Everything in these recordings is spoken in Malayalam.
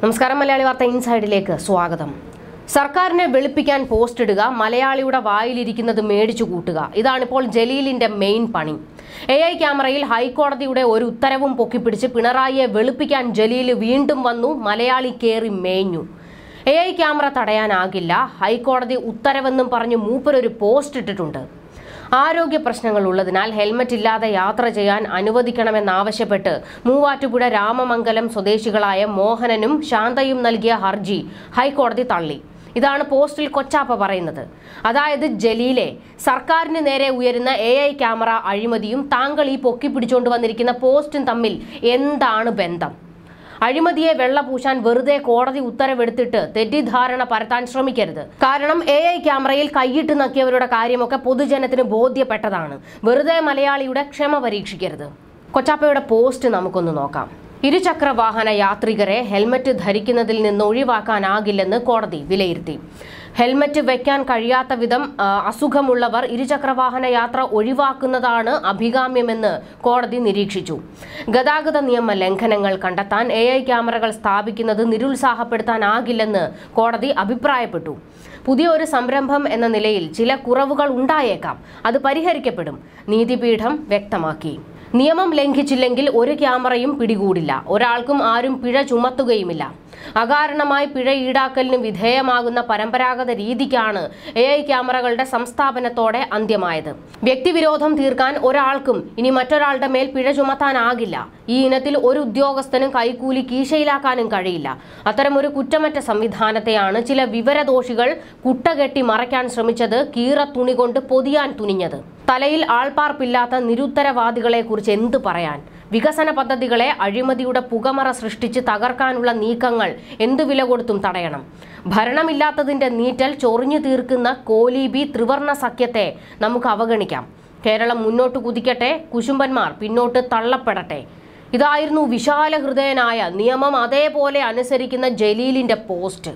നമസ്കാരം മലയാളി വാർത്ത ഇൻസൈഡിലേക്ക് സ്വാഗതം സർക്കാരിനെ വെളുപ്പിക്കാൻ പോസ്റ്റ് ഇടുക മലയാളിയുടെ വായിലിരിക്കുന്നത് മേടിച്ചു കൂട്ടുക ഇതാണിപ്പോൾ ജലീലിന്റെ മെയിൻ പണി എ ഐ ക്യാമറയിൽ ഹൈക്കോടതിയുടെ ഒരു ഉത്തരവും പൊക്കിപ്പിടിച്ച് പിണറായിയെ വെളുപ്പിക്കാൻ ജലീൽ വീണ്ടും വന്നു മലയാളി കേറി മേഞ്ഞു എ ഐ ക്യാമറ തടയാനാകില്ല ഹൈക്കോടതി ഉത്തരവെന്നും പറഞ്ഞ് മൂപ്പരൊരു പോസ്റ്റ് ഇട്ടിട്ടുണ്ട് ആരോഗ്യ പ്രശ്നങ്ങൾ ഉള്ളതിനാൽ ഹെൽമറ്റ് ഇല്ലാതെ യാത്ര ചെയ്യാൻ അനുവദിക്കണമെന്നാവശ്യപ്പെട്ട് മൂവാറ്റുപുഴ രാമമംഗലം സ്വദേശികളായ മോഹനനും ശാന്തയും നൽകിയ ഹർജി ഹൈക്കോടതി തള്ളി ഇതാണ് പോസ്റ്റിൽ കൊച്ചാപ്പ പറയുന്നത് അതായത് ജലീലെ സർക്കാരിന് നേരെ ഉയരുന്ന എ ഐ ക്യാമറ അഴിമതിയും താങ്കൾ ഈ പൊക്കി പിടിച്ചുകൊണ്ട് വന്നിരിക്കുന്ന പോസ്റ്റും തമ്മിൽ എന്താണ് ബന്ധം അഴിമതിയെ വെള്ളപൂശാൻ വെറുതെ കോടതി ഉത്തരവെടുത്തിട്ട് തെറ്റിദ്ധാരണ പരത്താൻ ശ്രമിക്കരുത് കാരണം എ ഐ ക്യാമറയിൽ കൈയിട്ട് നക്കിയവരുടെ കാര്യമൊക്കെ പൊതുജനത്തിന് ബോധ്യപ്പെട്ടതാണ് വെറുതെ മലയാളിയുടെ ക്ഷമ പരീക്ഷിക്കരുത് കൊച്ചാപ്പയുടെ പോസ്റ്റ് നമുക്കൊന്ന് നോക്കാം ഇരുചക്ര വാഹന യാത്രികരെ ഹെൽമറ്റ് ധരിക്കുന്നതിൽ നിന്ന് ഒഴിവാക്കാനാകില്ലെന്ന് കോടതി വിലയിരുത്തി ഹെൽമറ്റ് വെക്കാൻ കഴിയാത്ത വിധം ആ, അസുഖമുള്ളവർ ഇരുചക്രവാഹന യാത്ര ഒഴിവാക്കുന്നതാണ് അഭികാമ്യമെന്ന് കോടതി നിരീക്ഷിച്ചു ഗതാഗത നിയമ ലംഘനങ്ങൾ കണ്ടെത്താൻ എ ഐ ക്യാമറകൾ സ്ഥാപിക്കുന്നത് നിരുത്സാഹപ്പെടുത്താനാകില്ലെന്ന് കോടതി അഭിപ്രായപ്പെട്ടു പുതിയ ഒരു സംരംഭം എന്ന നിലയിൽ ചില കുറവുകൾ ഉണ്ടായേക്കാം അത് പരിഹരിക്കപ്പെടും നീതിപീഠം വ്യക്തമാക്കി നിയമം ലംഘിച്ചില്ലെങ്കിൽ ഒരു ക്യാമറയും പിടികൂടില്ല ഒരാൾക്കും ആരും പിഴ ചുമത്തുകയുമില്ല അകാരണമായി പിഴ ഈടാക്കലിന് വിധേയമാകുന്ന പരമ്പരാഗത രീതിക്കാണ് എ ഐ ക്യാമറകളുടെ സംസ്ഥാപനത്തോടെ അന്ത്യമായത് വ്യക്തിവിരോധം തീർക്കാൻ ഒരാൾക്കും ഇനി മറ്റൊരാളുടെ മേൽ പിഴ ചുമത്താനാകില്ല ഈ ഇനത്തിൽ ഒരു ഉദ്യോഗസ്ഥനും കൈക്കൂലി കീശയിലാക്കാനും കഴിയില്ല അത്തരമൊരു കുറ്റമറ്റ സംവിധാനത്തെയാണ് ചില വിവരദോഷികൾ കുട്ടകെട്ടി മറയ്ക്കാൻ ശ്രമിച്ചത് കീറ തുണി കൊണ്ട് പൊതിയാൻ തുനിഞ്ഞത് തലയിൽ ആൾപ്പാർപ്പില്ലാത്ത നിരുത്തരവാദികളെ കുറിച്ച് എന്ത് പറയാൻ വികസന പദ്ധതികളെ അഴിമതിയുടെ പുകമറ സൃഷ്ടിച്ച് തകർക്കാനുള്ള നീക്കങ്ങൾ എന്തു വില കൊടുത്തും തടയണം ഭരണമില്ലാത്തതിന്റെ നീറ്റൽ ചൊറിഞ്ഞു തീർക്കുന്ന കോലീബി ത്രിവർണ സഖ്യത്തെ നമുക്ക് അവഗണിക്കാം കേരളം മുന്നോട്ട് കുതിക്കട്ടെ കുശുംബന്മാർ പിന്നോട്ട് തള്ളപ്പെടട്ടെ ഇതായിരുന്നു വിശാല ഹൃദയനായ നിയമം അതേപോലെ അനുസരിക്കുന്ന ജലീലിന്റെ പോസ്റ്റ്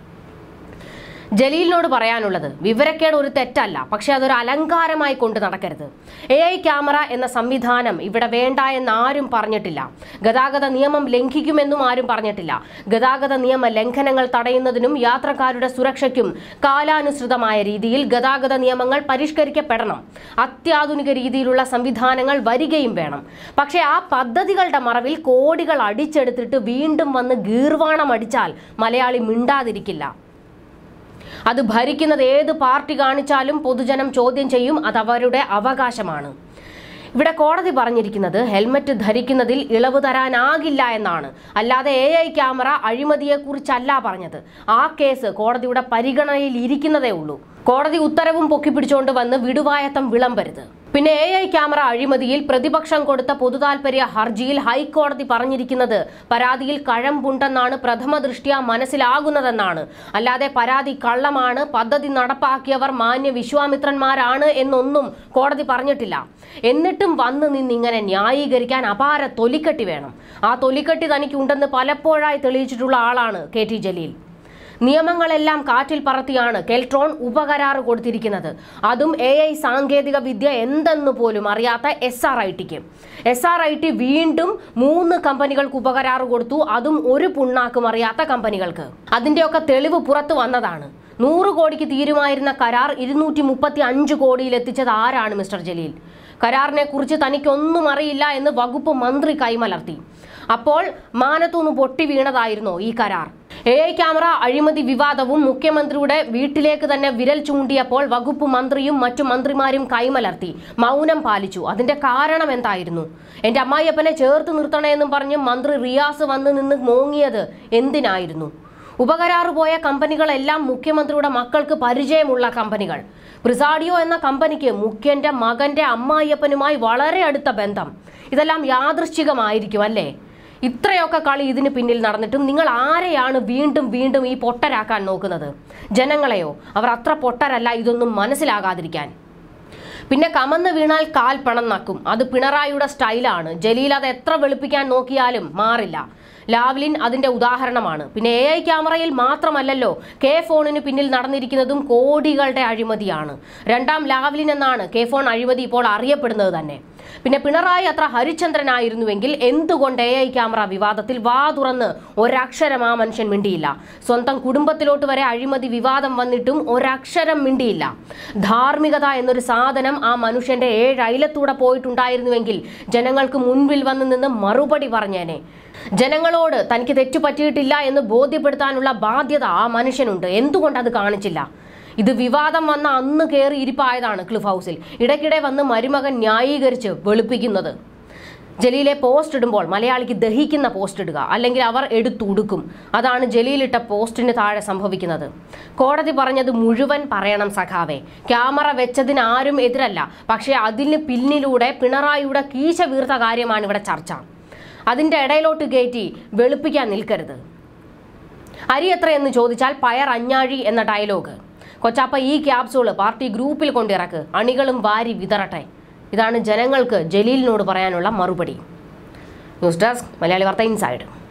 ജലീലിനോട് പറയാനുള്ളത് വിവരക്കേട് ഒരു തെറ്റല്ല പക്ഷെ അതൊരു അലങ്കാരമായി കൊണ്ട് നടക്കരുത് എ ഐ ക്യാമറ എന്ന സംവിധാനം ഇവിടെ വേണ്ട എന്ന് ആരും പറഞ്ഞിട്ടില്ല ഗതാഗത നിയമം ലംഘിക്കുമെന്നും ആരും പറഞ്ഞിട്ടില്ല ഗതാഗത നിയമ ലംഘനങ്ങൾ തടയുന്നതിനും യാത്രക്കാരുടെ സുരക്ഷയ്ക്കും കാലാനുസൃതമായ രീതിയിൽ ഗതാഗത നിയമങ്ങൾ പരിഷ്കരിക്കപ്പെടണം അത്യാധുനിക രീതിയിലുള്ള സംവിധാനങ്ങൾ വരികയും വേണം പക്ഷേ ആ പദ്ധതികളുടെ മറവിൽ കോടികൾ അടിച്ചെടുത്തിട്ട് വീണ്ടും വന്ന് ഗീർവാണം അടിച്ചാൽ മലയാളി മിണ്ടാതിരിക്കില്ല അത് ഭരിക്കുന്നത് ഏത് പാർട്ടി കാണിച്ചാലും പൊതുജനം ചോദ്യം ചെയ്യും അത് അവരുടെ അവകാശമാണ് ഇവിടെ കോടതി പറഞ്ഞിരിക്കുന്നത് ഹെൽമറ്റ് ധരിക്കുന്നതിൽ ഇളവ് തരാനാകില്ല എന്നാണ് അല്ലാതെ എ ഐ ക്യാമറ അഴിമതിയെക്കുറിച്ചല്ല പറഞ്ഞത് ആ കേസ് കോടതിയുടെ പരിഗണനയിൽ ഇരിക്കുന്നതേ ഉള്ളൂ കോടതി ഉത്തരവും പൊക്കിപ്പിടിച്ചുകൊണ്ട് വന്ന് വിടുവായത്തം വിളമ്പരുത് പിന്നെ എ ഐ ക്യാമറ അഴിമതിയിൽ പ്രതിപക്ഷം കൊടുത്ത പൊതുതാൽപര്യ ഹർജിയിൽ ഹൈക്കോടതി പറഞ്ഞിരിക്കുന്നത് പരാതിയിൽ കഴമ്പുണ്ടെന്നാണ് പ്രഥമ ദൃഷ്ട്യാ മനസ്സിലാകുന്നതെന്നാണ് അല്ലാതെ പരാതി കള്ളമാണ് പദ്ധതി നടപ്പാക്കിയവർ മാന്യ വിശ്വാമിത്രന്മാരാണ് എന്നൊന്നും കോടതി പറഞ്ഞിട്ടില്ല എന്നിട്ടും വന്ന് നിന്നിങ്ങനെ ന്യായീകരിക്കാൻ അപാര തൊലിക്കട്ടി വേണം ആ തൊലിക്കട്ടി തനിക്കുണ്ടെന്ന് പലപ്പോഴായി തെളിയിച്ചിട്ടുള്ള ആളാണ് കെ ടി ജലീൽ നിയമങ്ങളെല്ലാം കാറ്റിൽ പറത്തിയാണ് കെൽട്രോൺ ഉപകരാറ് കൊടുത്തിരിക്കുന്നത് അതും എ ഐ സാങ്കേതിക വിദ്യ എന്തെന്ന് പോലും അറിയാത്ത എസ് ആർ ഐ ടിക്ക് എസ് ആർ ഐ ടി വീണ്ടും മൂന്ന് കമ്പനികൾക്ക് ഉപകരാറ് കൊടുത്തു അതും ഒരു പുണ്ണാക്കും അറിയാത്ത കമ്പനികൾക്ക് അതിന്റെയൊക്കെ തെളിവ് പുറത്തു വന്നതാണ് നൂറ് കോടിക്ക് തീരുമായിരുന്ന കരാർ ഇരുന്നൂറ്റി മുപ്പത്തി അഞ്ച് കോടിയിൽ എത്തിച്ചത് ആരാണ് മിസ്റ്റർ ജലീൽ കരാറിനെ കുറിച്ച് തനിക്കൊന്നും അറിയില്ല എന്ന് വകുപ്പ് മന്ത്രി കൈമലർത്തി അപ്പോൾ മാനത്തുനിന്ന് പൊട്ടി വീണതായിരുന്നോ ഈ കരാർ എ ഐ ക്യാമറ അഴിമതി വിവാദവും മുഖ്യമന്ത്രിയുടെ വീട്ടിലേക്ക് തന്നെ വിരൽ ചൂണ്ടിയപ്പോൾ വകുപ്പ് മന്ത്രിയും മറ്റു മന്ത്രിമാരും കൈമലർത്തി മൗനം പാലിച്ചു അതിന്റെ കാരണം എന്തായിരുന്നു എന്റെ അമ്മായിയപ്പനെ ചേർത്ത് നിർത്തണമെന്നും പറഞ്ഞ് മന്ത്രി റിയാസ് വന്ന് നിന്ന് മോങ്ങിയത് എന്തിനായിരുന്നു ഉപകരാറ് പോയ കമ്പനികളെല്ലാം മുഖ്യമന്ത്രിയുടെ മക്കൾക്ക് പരിചയമുള്ള കമ്പനികൾ പ്രിസാഡിയോ എന്ന കമ്പനിക്ക് മുഖ്യന്റെ മകന്റെ അമ്മായിയപ്പനുമായി വളരെ അടുത്ത ബന്ധം ഇതെല്ലാം യാദൃശ്ചികമായിരിക്കും അല്ലേ ഇത്രയൊക്കെ കളി ഇതിന് പിന്നിൽ നടന്നിട്ടും നിങ്ങൾ ആരെയാണ് വീണ്ടും വീണ്ടും ഈ പൊട്ടരാക്കാൻ നോക്കുന്നത് ജനങ്ങളെയോ അവർ അത്ര പൊട്ടരല്ല ഇതൊന്നും മനസ്സിലാകാതിരിക്കാൻ പിന്നെ കമന്ന് വീണാൽ കാൽ പണം നക്കും അത് പിണറായിയുടെ സ്റ്റൈലാണ് ജലീൽ അത് എത്ര വെളുപ്പിക്കാൻ നോക്കിയാലും മാറില്ല ലാവ്ലിൻ അതിന്റെ ഉദാഹരണമാണ് പിന്നെ എ ഐ ക്യാമറയിൽ മാത്രമല്ലല്ലോ കെ ഫോണിന് പിന്നിൽ നടന്നിരിക്കുന്നതും കോടികളുടെ അഴിമതിയാണ് രണ്ടാം ലാവ്ലിൻ എന്നാണ് കെ ഫോൺ അഴിമതി ഇപ്പോൾ അറിയപ്പെടുന്നത് തന്നെ പിന്നെ പിണറായി അത്ര ഹരിചന്ദ്രനായിരുന്നുവെങ്കിൽ എന്തുകൊണ്ട് എ ഐ ക്യാമറ വിവാദത്തിൽ വാ തുറന്ന് ഒരക്ഷരം ആ മനുഷ്യൻ മിണ്ടിയില്ല സ്വന്തം കുടുംബത്തിലോട്ട് വരെ അഴിമതി വിവാദം വന്നിട്ടും ഒരക്ഷരം മിണ്ടിയില്ല ധാർമ്മികത എന്നൊരു സാധനം ആ മനുഷ്യന്റെ ഏഴ് അയലത്തൂടെ പോയിട്ടുണ്ടായിരുന്നുവെങ്കിൽ ജനങ്ങൾക്ക് മുൻപിൽ വന്ന് നിന്ന് മറുപടി പറഞ്ഞേനെ ജനങ്ങളോട് തനിക്ക് തെറ്റു പറ്റിയിട്ടില്ല എന്ന് ബോധ്യപ്പെടുത്താനുള്ള ബാധ്യത ആ മനുഷ്യനുണ്ട് എന്തുകൊണ്ട് അത് കാണിച്ചില്ല ഇത് വിവാദം വന്ന അന്ന് കയറി ഇരിപ്പായതാണ് ക്ലിഫ് ഹൗസിൽ ഇടയ്ക്കിടെ വന്ന് മരുമകൻ ന്യായീകരിച്ച് വെളുപ്പിക്കുന്നത് ജലീലെ പോസ്റ്റ് ഇടുമ്പോൾ മലയാളിക്ക് ദഹിക്കുന്ന പോസ്റ്റ് ഇടുക അല്ലെങ്കിൽ അവർ എടുത്തുടുക്കും അതാണ് ജലീലിട്ട പോസ്റ്റിന് താഴെ സംഭവിക്കുന്നത് കോടതി പറഞ്ഞത് മുഴുവൻ പറയണം സഖാവെ ക്യാമറ വെച്ചതിന് ആരും എതിരല്ല പക്ഷേ അതിന് പിന്നിലൂടെ പിണറായിയുടെ കീശ വീർത്ത കാര്യമാണ് ഇവിടെ ചർച്ച അതിൻ്റെ ഇടയിലോട്ട് കയറ്റി വെളുപ്പിക്കാൻ നിൽക്കരുത് അരി എത്രയെന്ന് ചോദിച്ചാൽ പയർ അഞ്ഞാഴി എന്ന ഡയലോഗ് കൊച്ചാപ്പ ഈ ക്യാപ്സൂള് പാർട്ടി ഗ്രൂപ്പിൽ കൊണ്ടിറക്ക് അണികളും വാരി വിതറട്ടെ ഇതാണ് ജനങ്ങൾക്ക് ജലീലിനോട് പറയാനുള്ള മറുപടി ന്യൂസ് ഡെസ്ക് മലയാളി വാർത്ത ഇൻസൈഡ്